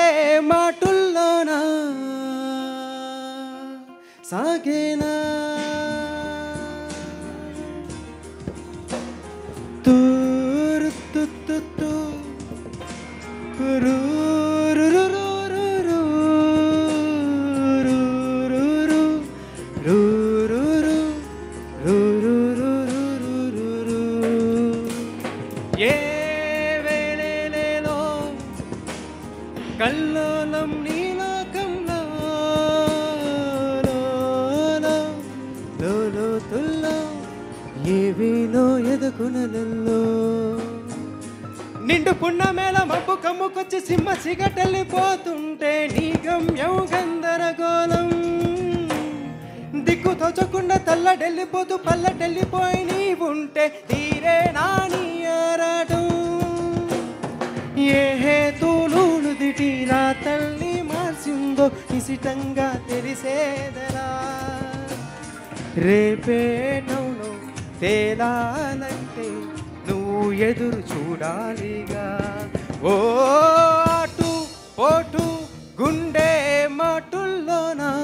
మాటుల్లోనా సాగేనా తూరు తు తు తు. రు రు రు రు రు రు. రు రు రు. రు రు రు. రు రు రు రు రు రు రు. ఏ వేళలో కల్లోలం నీలోకంలో లోతుల్లో ఏవిలో ఎదుకునలలో నిండు పున్నమేళ మబ్బు కమ్ముకొచ్చి సింహ సిగటెళ్ళిపోతుంటే నీ గమ్యం గందరగోళం దిక్కు తోచకుండా తల్లడెళ్ళిపోతూ పల్లటెళ్ళిపోయి నీ ఉంటే తీరే నాని ఆరాటం ఏ హేతులు నుదిటి నా తల్లి మార్చిందో నిశితంగా తెలిసేదరా రేపే నవ్వు తేలాలంటే నువ్వు ఎదురు చూడాలిగా ఓ అటు ఓటు